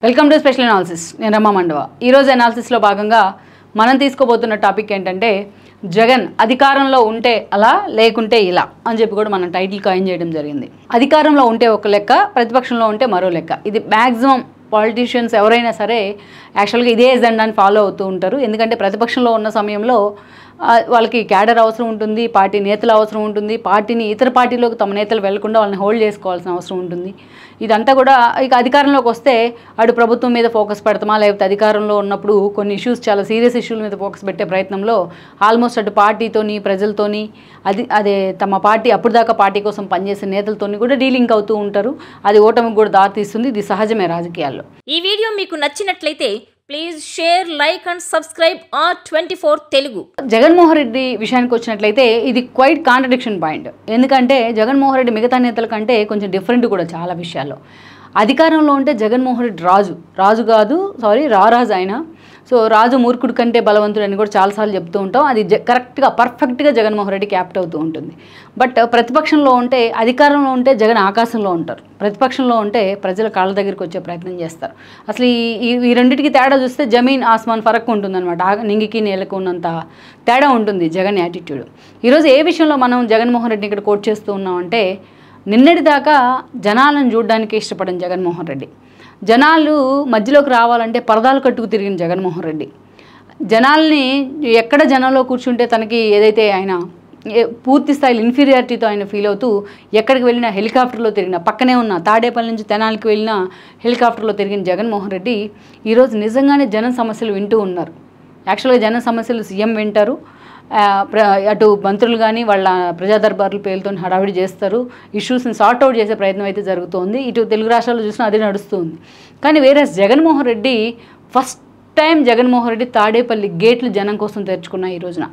welcome to special analysis నేను రమా మండవ ఈరోజు అనాలిసిస్లో భాగంగా మనం తీసుకోబోతున్న టాపిక్ ఏంటంటే జగన్ అధికారంలో ఉంటే అలా లేకుంటే ఇలా అని చెప్పి కూడా మనం టైటిల్ కాయిన్ చేయడం జరిగింది అధికారంలో ఉంటే ఒక లెక్క ప్రతిపక్షంలో ఉంటే మరో లెక్క ఇది మ్యాక్సిమం పాలిటీషియన్స్ ఎవరైనా సరే యాక్చువల్గా ఇదే ఎజెండాని ఫాలో అవుతూ ఉంటారు ఎందుకంటే ప్రతిపక్షంలో ఉన్న సమయంలో ఆ, వాళ్ళకి క్యాడర్ అవసరం ఉంటుంది పార్టీ నేతలు అవసరం ఉంటుంది పార్టీని ఇతర పార్టీలోకి తమ నేతలు వెళ్లకుండా వాళ్ళని హోల్డ్ చేసుకోవాల్సిన అవసరం ఉంటుంది ఇదంతా కూడా ఇక అధికారంలోకి వస్తే అటు ప్రభుత్వం మీద ఫోకస్ పెడతామా లేకపోతే అధికారంలో ఉన్నప్పుడు కొన్ని ఇష్యూస్ చాలా సీరియస్ ఇష్యూల మీద ఫోకస్ పెట్టే ప్రయత్నంలో ఆల్మోస్ట్ అటు పార్టీతోని ప్రజలతోని అది అదే తమ పార్టీ అప్పుడు దాకా పార్టీ కోసం పనిచేసే నేతలతోని కూడా డీలింగ్ అవుతూ ఉంటారు అది ఓటమికి కూడా దారితీస్తుంది ఇది సహజమే రాజకీయాల్లో ఈ వీడియో మీకు నచ్చినట్లయితే please share like and subscribe R twenty four Telugu Jaganmohan Reddy విషయానికి వచ్చినట్లయితే ఇది క్వైట్ కాంట్రడిక్షన్ పాయింట్ ఎందుకంటే జగన్మోహన్ రెడ్డి మిగతా నేతల కంటే కొంచెం డిఫరెంట్ కూడా చాలా విషయాల్లో అధికారంలో ఉంటే జగన్మోహన్ రెడ్డి రాజు రాజు కాదు సారీ రారాజు ఆయన సో రాజు మూర్ఖుడి కంటే బలవంతుడు అని కూడా చాలాసార్లు చెప్తూ ఉంటాం అది జ కరెక్ట్గా పర్ఫెక్ట్గా జగన్మోహన్ రెడ్డి క్యాప్ట్ అవుతూ ఉంటుంది బట్ ప్రతిపక్షంలో ఉంటే అధికారంలో ఉంటే జగన్ ఆకాశంలో ఉంటారు ప్రతిపక్షంలో ఉంటే ప్రజల కాళ్ళ దగ్గరికి వచ్చే ప్రయత్నం చేస్తారు అసలు ఈ ఈ- ఈ రెండింటికి తేడా చూస్తే జమీన్ ఆస్మాన్ ఫరక్ ఉంటుందన్నమాట ఆ నింగికి నేలకు ఉన్నంత తేడా ఉంటుంది జగన్ యాటిట్యూడ్ ఈరోజు ఏ విషయంలో మనం జగన్మోహన్ రెడ్డిని ఇక్కడ కోట్ చేస్తూ ఉన్నామంటే నిన్నటి దాకా జనాలను చూడడానికి ఇష్టపడిన జగన్మోహన్ రెడ్డి జనాలు మధ్యలోకి రావాలంటే పరదాలు కట్టుకు తిరిగిన జగన్మోహన్ రెడ్డి జనాల్ని ఎక్కడ జనంలో కూర్చుంటే తనకి ఏదైతే ఆయన ఏ- పూర్తి స్థాయిలో ఇన్ఫీరియారిటీతో ఆయన ఫీల్ అవుతూ ఎక్కడికి వెళ్ళినా హెలికాప్టర్లో తిరిగిన పక్కనే ఉన్న తాడేపల్లి నుంచి తెనాలికి వెళ్ళిన హెలికాప్టర్లో తిరిగిన జగన్మోహన్ రెడ్డి ఈరోజు నిజంగానే జన సమస్యలు వింటూ ఉన్నారు యాక్చువల్గా జన సమస్యలు సీఎం వింటారు ఆ, ప్ర అటు మంత్రులు కానీ వాళ్ళ ప్రజా దర్బార్ల పేరుతో హడావిడి చేస్తారు ఇష్యూస్ని సార్ట్ అవుట్ చేసే ప్రయత్నం అయితే జరుగుతోంది ఇటు తెలుగు రాష్ట్రాల్లో చూసినా అదే నడుస్తుంది కానీ వేరే జగన్మోహన్ రెడ్డి ఫస్ట్ టైం జగన్మోహన్ రెడ్డి తాడేపల్లి గేట్లు జనం కోసం తెరుచుకున్న ఈ రోజున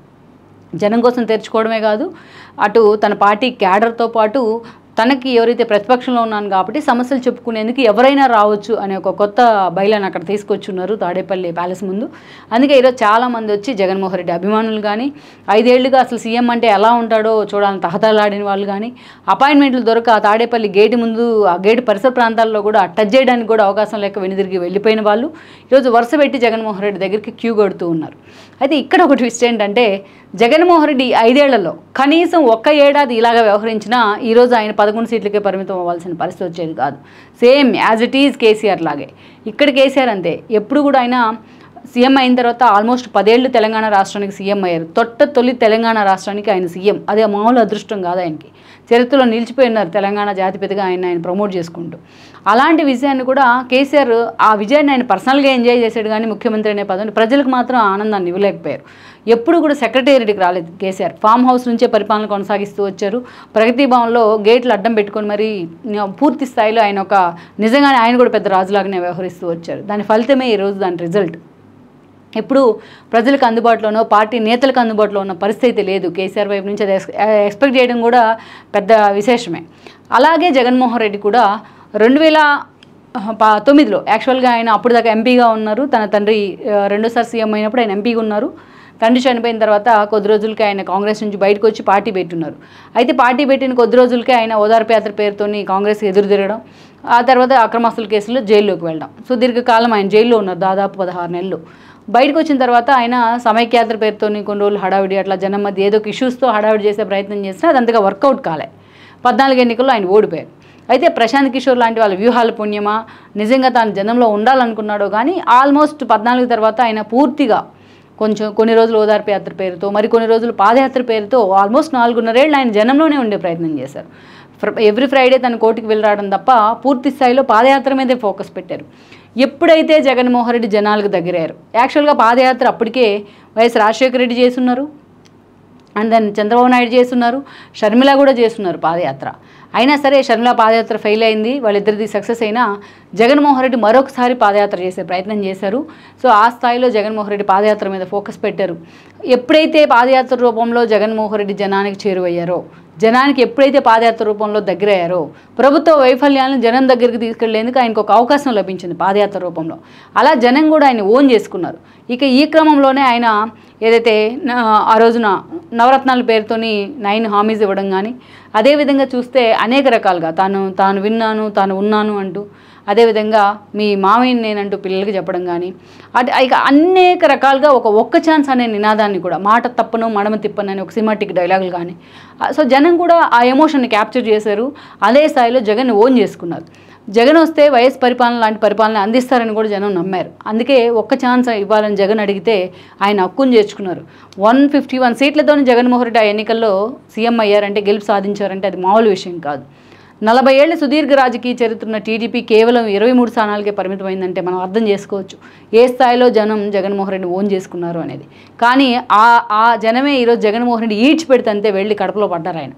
జనం కోసం తెరుచుకోవడమే కాదు అటు తన పార్టీ క్యాడర్తో పాటు తనకి ఎవరైతే ప్రతిపక్షంలో ఉన్నాను కాబట్టి సమస్యలు చెప్పుకునేందుకు ఎవరైనా రావచ్చు అనే ఒక కొత్త బయలాన్ని అక్కడ తీసుకొచ్చున్నారు తాడేపల్లి ప్యాలెస్ ముందు అందుకే ఈరోజు చాలామంది వచ్చి జగన్మోహన్ రెడ్డి అభిమానులు కానీ ఐదేళ్లుగా అసలు సీఎం అంటే ఎలా ఉంటాడో చూడాలని తహతలాడిన వాళ్ళు కానీ అపాయింట్మెంట్లు దొరక ఆ తాడేపల్లి గేటు ముందు ఆ గేటు పరిసర ప్రాంతాల్లో కూడా టచ్ చేయడానికి కూడా అవకాశం లేక వెనుదిరిగి వెళ్ళిపోయిన వాళ్ళు ఈరోజు వరుస పెట్టి జగన్మోహన్ రెడ్డి దగ్గరికి క్యూ కొడుతూ ఉన్నారు అయితే ఇక్కడ ఒక ట్విస్ట్ ఏంటంటే జగన్మోహన్ రెడ్డి ఈ ఐదేళ్లలో కనీసం ఒక్క ఏడాది ఇలాగ వ్యవహరించినా ఈరోజు ఆయన పదకొండు సీట్లకే పరిమితం అవ్వాల్సిన పరిస్థితి వచ్చేది కాదు same as it is KCR లాగే ఇక్కడ కేసీఆర్ అంతే ఎప్పుడు కూడా ఆయన సీఎం అయిన తర్వాత ఆల్మోస్ట్ పదేళ్ళు తెలంగాణ రాష్ట్రానికి సీఎం అయ్యారు తొట్ట తొలి తెలంగాణ రాష్ట్రానికి ఆయన సీఎం అదే మామూలు అదృష్టం కాదు ఆయనకి చరిత్రలో నిలిచిపోయి ఉన్నారు తెలంగాణ జాతిపితగా ఆయన ఆయన ప్రమోట్ చేసుకుంటూ అలాంటి విజయాన్ని కూడా కేసీఆర్ ఆ విజయాన్ని ఆయన పర్సనల్గా ఎంజాయ్ చేశాడు కానీ ముఖ్యమంత్రి అనే పదవిని ప్రజలకు మాత్రం ఆనందాన్ని ఇవ్వలేకపోయారు ఎప్పుడు కూడా సెక్రటేరియట్కి రాలేదు కేసీఆర్ ఫామ్ హౌస్ నుంచే పరిపాలన కొనసాగిస్తూ వచ్చారు ప్రగతి భవన్లో గేట్లు అడ్డం పెట్టుకొని మరి పూర్తి స్థాయిలో ఆయన ఒక నిజంగానే ఆయన కూడా పెద్ద రాజులాగానే వ్యవహరిస్తూ వచ్చారు దాని ఫలితమే ఈరోజు దాని రిజల్ట్ ఎప్పుడు ప్రజలకు అందుబాటులోనో పార్టీ నేతలకు అందుబాటులో ఉన్న పరిస్థితి లేదు కేసీఆర్ వైపు నుంచి అది ఎక్స్- ఎక్స్పెక్ట్ చేయడం కూడా పెద్ద విశేషమే అలాగే జగన్మోహన్ రెడ్డి కూడా రెండు వేల ప- తొమ్మిదిలో యాక్చువల్గా ఆయన అప్పుడు దాకా ఎంపీగా ఉన్నారు తన తండ్రి ఆ, రెండోసారి సీఎం అయినప్పుడు ఆయన ఎంపీగా ఉన్నారు తండ్రి చనిపోయిన తర్వాత కొద్ది రోజులకి ఆయన కాంగ్రెస్ నుంచి బయటకు వచ్చి పార్టీ పెట్టున్నారు అయితే పార్టీ పెట్టిన కొద్ది రోజులకే ఆయన ఓదార్పు యాత్ర పేరుతోని కాంగ్రెస్ ఎదురు తిరగడం ఆ తర్వాత అక్రమాస్తుల కేసులో జైల్లోకి వెళ్ళడం సుదీర్ఘకాలం ఆయన జైల్లో ఉన్నారు దాదాపు పదహారు నెలలు బయటకు వచ్చిన తర్వాత ఆయన సమైక్యాత్ర పేరుతోని కొన్ని రోజులు హడావిడి అట్లా జనం మధ్య ఏదో ఒక ఇష్యూస్తో హడావిడి చేసే ప్రయత్నం చేసినా అది అంతగా వర్కౌట్ కాలే పద్నాలుగు ఎన్నికల్లో ఆయన ఓడిపోయారు అయితే ప్రశాంత్ కిషోర్ లాంటి వాళ్ళ వ్యూహాల పుణ్యమా నిజంగా తాను జనంలో ఉండాలనుకున్నాడో కానీ ఆల్మోస్ట్ పద్నాలుగు తర్వాత ఆయన పూర్తిగా కొంచెం కొన్ని రోజులు ఓదార్పు యాత్ర పేరుతో మరి కొన్ని రోజులు పాదయాత్ర పేరుతో ఆల్మోస్ట్ నాలుగున్నరేళ్ళు ఆయన జనంలోనే ఉండే ప్రయత్నం చేశారు ఎవ్రీ ఫ్రైడే తన కోర్టుకి వెళ్ళి రావడం తప్ప పూర్తి స్థాయిలో పాదయాత్ర మీదే ఫోకస్ పెట్టారు ఎప్పుడైతే జగన్మోహన్ రెడ్డి జనాలకు దగ్గరయ్యారు యాక్చువల్గా పాదయాత్ర అప్పటికే వైఎస్ రాజశేఖర రెడ్డి చేస్తున్నారు అండ్ దెన్ చంద్రబాబు నాయుడు చేస్తున్నారు షర్మిల కూడా చేస్తున్నారు పాదయాత్ర అయినా సరే షర్మిల పాదయాత్ర ఫెయిల్ అయింది వాళ్ళిద్దరిది సక్సెస్ అయినా జగన్మోహన్ రెడ్డి మరొకసారి పాదయాత్ర చేసే ప్రయత్నం చేశారు సో ఆ స్థాయిలో జగన్మోహన్ రెడ్డి పాదయాత్ర మీద ఫోకస్ పెట్టారు ఎప్పుడైతే పాదయాత్ర రూపంలో జగన్మోహన్ రెడ్డి జనానికి చేరువయ్యారో జనానికి ఎప్పుడైతే పాదయాత్ర రూపంలో దగ్గరయ్యారో ప్రభుత్వ వైఫల్యాలను జనం దగ్గరికి తీసుకెళ్లేందుకు ఆయనకు ఒక అవకాశం లభించింది పాదయాత్ర రూపంలో అలా జనం కూడా ఆయన ఓన్ చేసుకున్నారు ఇక ఈ క్రమంలోనే ఆయన ఏదైతే నా- ఆ రోజున నవరత్నాల పేరుతోని నైన్ హామీస్ ఇవ్వడం కానీ అదేవిధంగా చూస్తే అనేక రకాలుగా తాను తాను విన్నాను తాను ఉన్నాను అంటూ అదేవిధంగా మీ మామయ్యని నేనంటూ పిల్లలకి చెప్పడం కానీ అటు ఇక అనేక రకాలుగా ఒక ఒక్క ఛాన్స్ అనే నినాదాన్ని కూడా మాట తప్పను మడమ తిప్పను అని ఒక సినిమాటిక్ డైలాగులు కానీ సో జనం కూడా ఆ ఎమోషన్ని క్యాప్చర్ చేశారు అదే స్థాయిలో జగన్ ఓన్ చేసుకున్నారు జగన్ వస్తే వైఎస్ పరిపాలన లాంటి పరిపాలన అందిస్తారని కూడా జనం నమ్మారు అందుకే ఒక్క ఛాన్స్ ఇవ్వాలని జగన్ అడిగితే ఆయన హక్కును చేర్చుకున్నారు వన్ ఫిఫ్టీ వన్ సీట్లతో జగన్మోహన్ రెడ్డి ఆ ఎన్నికల్లో సీఎం అయ్యారంటే గెలుపు సాధించారంటే అది మామూలు విషయం కాదు నలభై ఏళ్ల సుదీర్ఘ రాజకీయ చరిత్ర ఉన్న టీడీపీ కేవలం ఇరవై మూడు స్థానాలకే పరిమితమైందంటే మనం అర్థం చేసుకోవచ్చు ఏ స్థాయిలో జనం జగన్మోహన్ రెడ్డి ఓన్ చేసుకున్నారు అనేది కానీ ఆ ఆ జనమే ఈరోజు జగన్మోహన్ రెడ్డి ఈడ్చి పెడితే అంతే వెళ్ళి కడపలో పడ్డారు ఆయన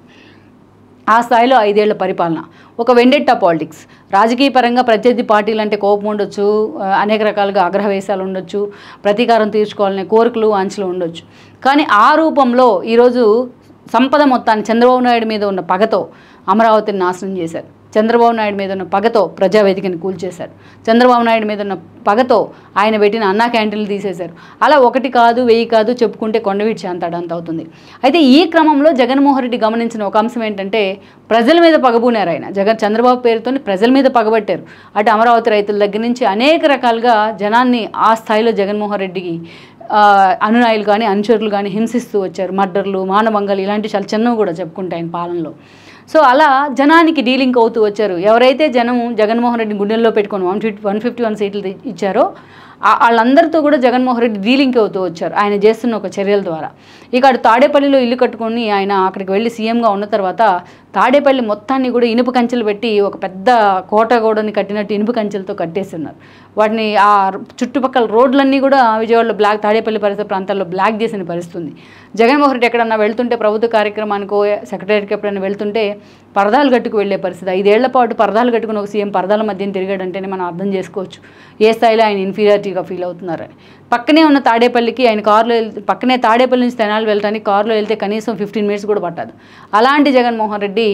ఆ స్థాయిలో ఐదేళ్ల పరిపాలన ఒక వెండెట్టా పాలిటిక్స్ రాజకీయ పరంగా ప్రత్యర్థి పార్టీలు అంటే కోపం ఉండొచ్చు ఆ, అనేక రకాలుగా ఆగ్రహవేశాలు ఉండొచ్చు ప్రతీకారం తీర్చుకోవాలనే కోరికలు ఆంక్షలు ఉండొచ్చు కానీ ఆ రూపంలో ఈరోజు సంపద మొత్తాన్ని చంద్రబాబు నాయుడు మీద ఉన్న పగతో అమరావతిని నాశనం చేశారు చంద్రబాబు నాయుడు మీద ఉన్న పగతో ప్రజావేదికని కూల్చేశారు చంద్రబాబు నాయుడు మీద ఉన్న పగతో ఆయన పెట్టిన అన్నా క్యాంటీన్లు తీసేశారు అలా ఒకటి కాదు వెయ్యి కాదు చెప్పుకుంటే కొండవీటి శాంతాడంత అవుతుంది అయితే ఈ క్రమంలో జగన్మోహన్ రెడ్డి గమనించిన ఒక అంశం ఏంటంటే ప్రజల మీద పగబూనారు ఆయన జగన్ చంద్రబాబు పేరుతో ప్రజల మీద పగబట్టారు అటు అమరావతి రైతుల దగ్గర నుంచి అనేక రకాలుగా జనాన్ని ఆ స్థాయిలో జగన్మోహన్ రెడ్డికి ఆ, అనునాయులు కానీ అనుచరులు కానీ హింసిస్తూ వచ్చారు మర్డర్లు మానభంగాలు ఇలాంటి చాలా చిన్నవి కూడా చెప్పుకుంటే ఆయన పాలనలో సో అలా జనానికి డీలింగ్ అవుతూ వచ్చారు ఎవరైతే జనం జగన్మోహన్ రెడ్డి గుండెల్లో పెట్టుకొని one fifty one fifty one సీట్లు తి- ఇచ్చారో ఆ- వాళ్ళందరితో కూడా జగన్మోహన్ రెడ్డి డీలింగ్ అవుతూ వచ్చారు ఆయన చేస్తున్న ఒక చర్యల ద్వారా ఇక అటు తాడేపల్లిలో ఇల్లు కట్టుకొని ఆయన అక్కడికి వెళ్ళి సీఎంగా ఉన్న తర్వాత తాడేపల్లి మొత్తాన్ని కూడా ఇనుప కంచెలు పెట్టి ఒక పెద్ద కోట గోడని కట్టినట్టు ఇనుప కంచెలతో కట్టేస్తున్నారు వాటిని ఆ చుట్టుపక్కల రోడ్లన్నీ కూడా విజయవాడలో బ్లాక్ తాడేపల్లి పరిసర ప్రాంతాల్లో బ్లాక్ చేసిన పరిస్థితి ఉంది జగన్మోహన్ రెడ్డి ఎక్కడన్నా వెళ్తుంటే ప్రభుత్వ కార్యక్రమానికో సెక్రటరీకి ఎప్పుడైనా వెళ్తుంటే పరదాలు కట్టుకు వెళ్ళే పరిస్థితి ఐదేళ్ల పాటు పరదాలు కట్టుకుని ఒక సీఎం పరదాల మధ్యన తిరిగాడంటేనే మనం అర్థం చేసుకోవచ్చు ఏ స్థాయిలో ఆయన ఇన్ఫీరియారిటీగా ఫీల్ అవుతున్నారని పక్కనే ఉన్న తాడేపల్లికి ఆయన కారులో వెళ్తే పక్కనే తాడేపల్లి నుంచి తెనాలి వెళ్ళడానికి కారులో వెళ్తే కనీసం ఫిఫ్టీన్ మినిట్స్ కూడా పట్టదు అలాంటి జగన్మోహన్ రెడ్డి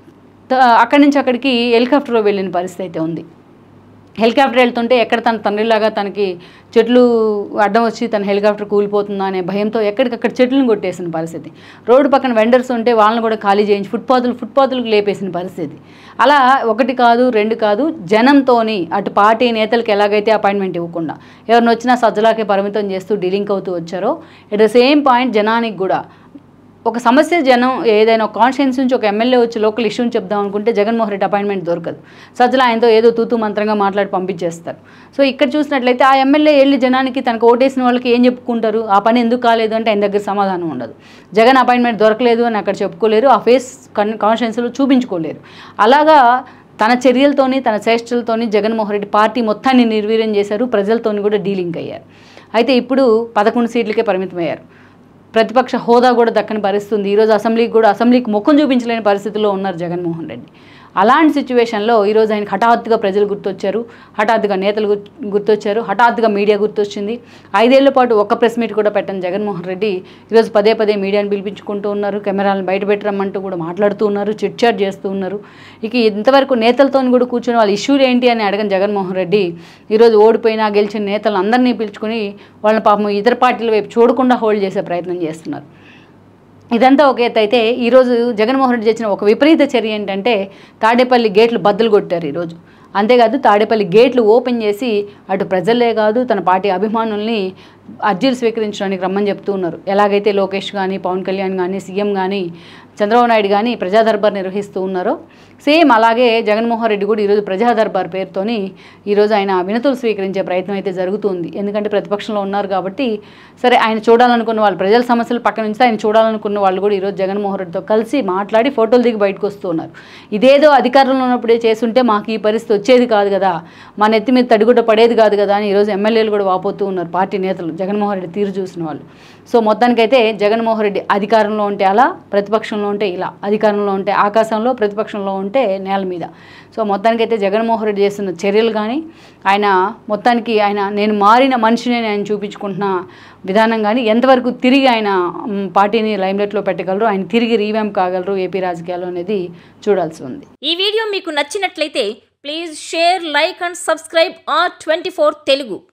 త- అక్కడి నుంచి అక్కడికి హెలికాప్టర్లో వెళ్ళిన పరిస్థితి అయితే ఉంది హెలికాప్టర్ వెళ్తుంటే ఎక్కడ తన తండ్రిలాగా తనకి చెట్లు అడ్డం వచ్చి తన హెలికాప్టర్ కూలిపోతుందా అనే భయంతో ఎక్కడికక్కడ చెట్లను కొట్టేసిన పరిస్థితి రోడ్డు పక్కన వెండర్స్ ఉంటే వాళ్ళని కూడా ఖాళీ చేయించి ఫుట్పాతులు ఫుట్పాతులకు లేపేసిన పరిస్థితి అలా ఒకటి కాదు రెండు కాదు జనంతోని అటు పార్టీ నేతలకు ఎలాగైతే అపాయింట్మెంట్ ఇవ్వకుండా ఎవరిని వచ్చినా సజ్జలాకే పరిమితం చేస్తూ డీలింక్ అవుతూ వచ్చారో ఎట్ ద సేమ్ పాయింట్ జనానికి కూడా ఒక సమస్య జనం ఏదైనా ఒక కాన్స్టిట్యున్సీ నుంచి ఒక ఎమ్మెల్యే వచ్చి లోకల్ ఇష్యూని చెప్దాం అనుకుంటే జగన్మోహన్ రెడ్డి అపాయింట్మెంట్ దొరకదు సజ్జల ఆయనతో ఏదో తూతూ మంత్రంగా మాట్లాడి పంపించేస్తారు సో ఇక్కడ చూసినట్లయితే ఆ ఎమ్మెల్యే వెళ్ళి జనానికి తనకు ఓటేసిన వాళ్ళకి ఏం చెప్పుకుంటారు ఆ పని ఎందుకు కాలేదు అంటే ఆయన దగ్గర సమాధానం ఉండదు జగన్ అపాయింట్మెంట్ దొరకలేదు అని అక్కడ చెప్పుకోలేరు ఆ ఫేస్ కన్ కాన్స్టిట్యున్సీలో చూపించుకోలేరు అలాగా తన చర్యలతోని తన చేష్టలతోని జగన్మోహన్ రెడ్డి పార్టీ మొత్తాన్ని నిర్వీర్యం చేశారు ప్రజలతోని కూడా డీలింగ్ అయ్యారు అయితే ఇప్పుడు పదకొండు సీట్లకే పరిమితమయ్యారు ప్రతిపక్ష హోదా కూడా దక్కని పరిస్థితుంది ఈరోజు అసెంబ్లీకి కూడా అసెంబ్లీకి ముఖం చూపించలేని పరిస్థితిలో ఉన్నారు జగన్మోహన్ రెడ్డి అలాంటి సిచ్యువేషన్లో ఈరోజు ఆయనకు హఠాత్తుగా ప్రజలు గుర్తొచ్చారు హఠాత్తుగా నేతలు గుర్- గుర్తొచ్చారు హఠాత్తుగా మీడియా గుర్తొచ్చింది ఐదేళ్ల పాటు ఒక్క ప్రెస్ మీట్ కూడా పెట్టని జగన్మోహన్ రెడ్డి ఈరోజు పదే పదే మీడియాని పిలిపించుకుంటూ ఉన్నారు కెమెరాలను బయట పెట్టరమ్మంటూ కూడా మాట్లాడుతూ ఉన్నారు చిట్ చాట్ చేస్తూ ఉన్నారు ఇక ఇంతవరకు నేతలతో కూడా కూర్చొని వాళ్ళ ఇష్యూలు ఏంటి అని అడగని జగన్మోహన్ రెడ్డి ఈరోజు ఓడిపోయినా గెలిచిన నేతలు అందరినీ పిలుచుకొని వాళ్ళని పాపం ఇతర పార్టీల వైపు చూడకుండా హోల్డ్ చేసే ప్రయత్నం చేస్తున్నారు ఇదంతా ఒక ఎత్తు అయితే ఈరోజు జగన్మోహన్ రెడ్డి చేసిన ఒక విపరీత చర్య ఏంటంటే తాడేపల్లి గేట్లు బద్దలు కొట్టారు ఈరోజు అంతేకాదు తాడేపల్లి గేట్లు ఓపెన్ చేసి అటు ప్రజలే కాదు తన పార్టీ అభిమానుల్ని అర్జీలు స్వీకరించడానికి రమ్మని చెప్తూ ఉన్నారు ఎలాగైతే లోకేష్ కానీ పవన్ కళ్యాణ్ కానీ సీఎం కానీ చంద్రబాబు నాయుడు కానీ ప్రజా దర్బార్ నిర్వహిస్తూ ఉన్నారో సేమ్ అలాగే జగన్మోహన్ రెడ్డి కూడా ఈరోజు ప్రజా దర్బార్ పేరుతోని ఈరోజు ఆయన వినతులు స్వీకరించే ప్రయత్నం అయితే జరుగుతుంది ఎందుకంటే ప్రతిపక్షంలో ఉన్నారు కాబట్టి సరే ఆయన చూడాలనుకున్న వాళ్ళు ప్రజల సమస్యలు పక్కన నుంచి ఆయన చూడాలనుకున్న వాళ్ళు కూడా ఈరోజు జగన్మోహన్ రెడ్డితో కలిసి మాట్లాడి ఫోటోలు దిగి బయటకు వస్తూ ఉన్నారు ఇదేదో అధికారంలో ఉన్నప్పుడే చేస్తుంటే మాకు ఈ పరిస్థితి వచ్చేది కాదు కదా మా నెత్తి మీద తడిగుడ్డ పడేది కాదు కదా అని ఈరోజు ఎమ్మెల్యేలు కూడా వాపోతూ ఉన్నారు పార్టీ నేతలు జగన్మోహన్ రెడ్డి తీరు చూసిన వాళ్ళు సో మొత్తానికైతే జగన్మోహన్ రెడ్డి అధికారంలో ఉంటే అలా ప్రతిపక్షంలో ఉంటే ఇలా అధికారంలో ఉంటే ఆకాశంలో ప్రతిపక్షంలో ఉంటే నేల మీద సో మొత్తానికైతే జగన్మోహన్ రెడ్డి చేస్తున్న చర్యలు కానీ ఆయన మొత్తానికి ఆయన నేను మారిన మనిషిని అని ఆయన చూపించుకుంటున్న విధానం కానీ ఎంతవరకు తిరిగి ఆయన మ్, పార్టీని లైమ్లైట్లో పెట్టగలరు ఆయన తిరిగి రీవ్యాంప్ కాగలరు ఏపీ రాజకీయాలు అనేది చూడాల్సి ఉంది ఈ వీడియో మీకు నచ్చినట్లయితే please share like and subscribe R twenty Telugu